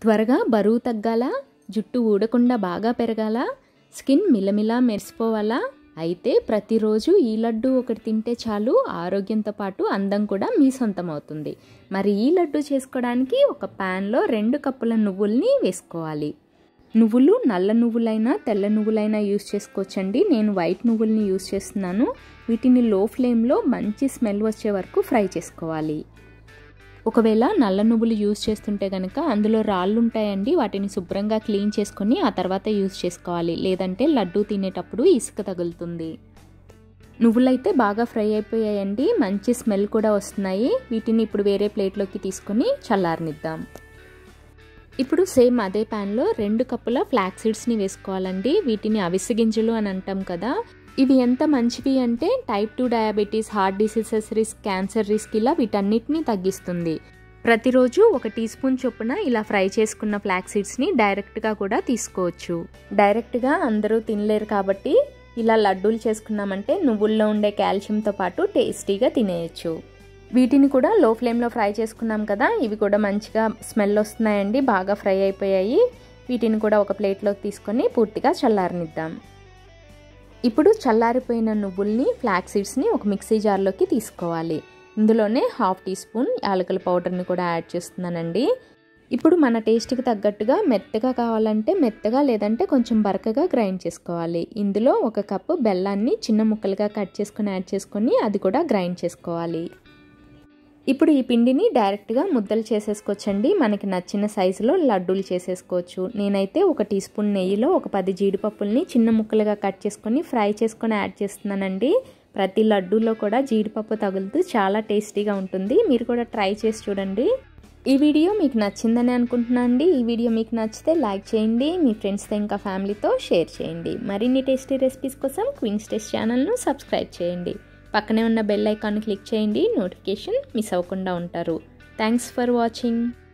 త్వరగా బరువు తగ్గాల జుట్టు ఊడకుండా బాగా పెరగాల స్కిన్ మిలమిలా మెరిసిపోవాలా అయితే ప్రతిరోజు ఈ లడ్డు ఒకటి తింటే చాలు ఆరోగ్యంతో పాటు అందం కూడా మీ సొంతం అవుతుంది మరి ఈ లడ్డు చేసుకోవడానికి ఒక ప్యాన్లో రెండు కప్పుల నువ్వుల్ని వేసుకోవాలి నువ్వులు నల్ల నువ్వులైనా తెల్ల నువ్వులైనా యూస్ చేసుకోవచ్చండి నేను వైట్ నువ్వుల్ని యూస్ చేస్తున్నాను వీటిని లో ఫ్లేమ్లో మంచి స్మెల్ వచ్చే వరకు ఫ్రై చేసుకోవాలి ఒకవేళ నల్ల నువ్వులు యూస్ చేస్తుంటే కనుక అందులో రాళ్ళు ఉంటాయండి వాటిని శుభ్రంగా క్లీన్ చేసుకొని ఆ తర్వాత యూస్ చేసుకోవాలి లేదంటే లడ్డు తినేటప్పుడు ఇసుక తగులుతుంది నువ్వులైతే బాగా ఫ్రై అయిపోయాయండి మంచి స్మెల్ కూడా వస్తున్నాయి వీటిని ఇప్పుడు వేరే ప్లేట్లోకి తీసుకొని చల్లారనిద్దాం ఇప్పుడు సేమ్ అదే ప్యాన్లో రెండు కప్పుల ఫ్లాక్ సీడ్స్ని వేసుకోవాలండి వీటిని అవిసె గింజలు అని అంటాం కదా ఇవి ఎంత మంచివి అంటే type two diabetes heart diseases risk cancer risk ఇలా వీటన్నిటిని తగ్గిస్తుంది ప్రతిరోజు ఒక టీ స్పూన్ చొప్పున ఇలా ఫ్రై చేసుకున్న ఫ్లాక్ సీడ్స్ని డైరెక్ట్గా కూడా తీసుకోవచ్చు డైరెక్ట్గా అందరూ తినలేరు కాబట్టి ఇలా లడ్డూలు చేసుకున్నామంటే నువ్వుల్లో ఉండే కాల్షియంతో పాటు టేస్టీగా తినేయచ్చు వీటిని కూడా లో ఫ్లేమ్లో ఫ్రై చేసుకున్నాం కదా ఇవి కూడా మంచిగా స్మెల్ వస్తున్నాయండి బాగా ఫ్రై అయిపోయాయి వీటిని కూడా ఒక ప్లేట్లోకి తీసుకొని పూర్తిగా చల్లారనిద్దాం ఇప్పుడు చల్లారిపోయిన నువ్వుల్ని ఫ్లాక్ సీడ్స్ని ఒక మిక్సీ జార్లోకి తీసుకోవాలి ఇందులోనే హాఫ్ టీ స్పూన్ యాలకుల పౌడర్ని కూడా యాడ్ చేస్తున్నానండి ఇప్పుడు మన టేస్ట్కి తగ్గట్టుగా మెత్తగా కావాలంటే మెత్తగా లేదంటే కొంచెం బరకగా గ్రైండ్ చేసుకోవాలి ఇందులో ఒక కప్పు బెల్లాన్ని చిన్న ముక్కలుగా కట్ చేసుకొని యాడ్ చేసుకొని అది కూడా గ్రైండ్ చేసుకోవాలి ఇప్పుడు ఈ పిండిని డైరెక్ట్గా ముద్దలు చేసేసుకోవచ్చండి మనకి నచ్చిన సైజులో లడ్డూలు చేసేసుకోవచ్చు నేనైతే ఒక టీ స్పూన్ నెయ్యిలో ఒక పది జీడిపప్పుల్ని చిన్న ముక్కలుగా కట్ చేసుకొని ఫ్రై చేసుకొని యాడ్ చేస్తున్నానండి ప్రతి లడ్డూలో కూడా జీడిపప్పు తగులుతూ చాలా టేస్టీగా ఉంటుంది మీరు కూడా ట్రై చేసి చూడండి ఈ వీడియో మీకు నచ్చిందని అనుకుంటున్నాను అండి ఈ వీడియో మీకు నచ్చితే లైక్ చేయండి మీ ఫ్రెండ్స్తో ఇంకా ఫ్యామిలీతో షేర్ చేయండి మరిన్ని టేస్టీ రెసిపీస్ కోసం క్వీన్స్ టేస్ట్ ఛానల్ను సబ్స్క్రైబ్ చేయండి పక్కనే ఉన్న బెల్ ఐకాన్ క్లిక్ చేయండి నోటిఫికేషన్ మిస్ అవ్వకుండా ఉంటారు థ్యాంక్స్ ఫర్ వాచింగ్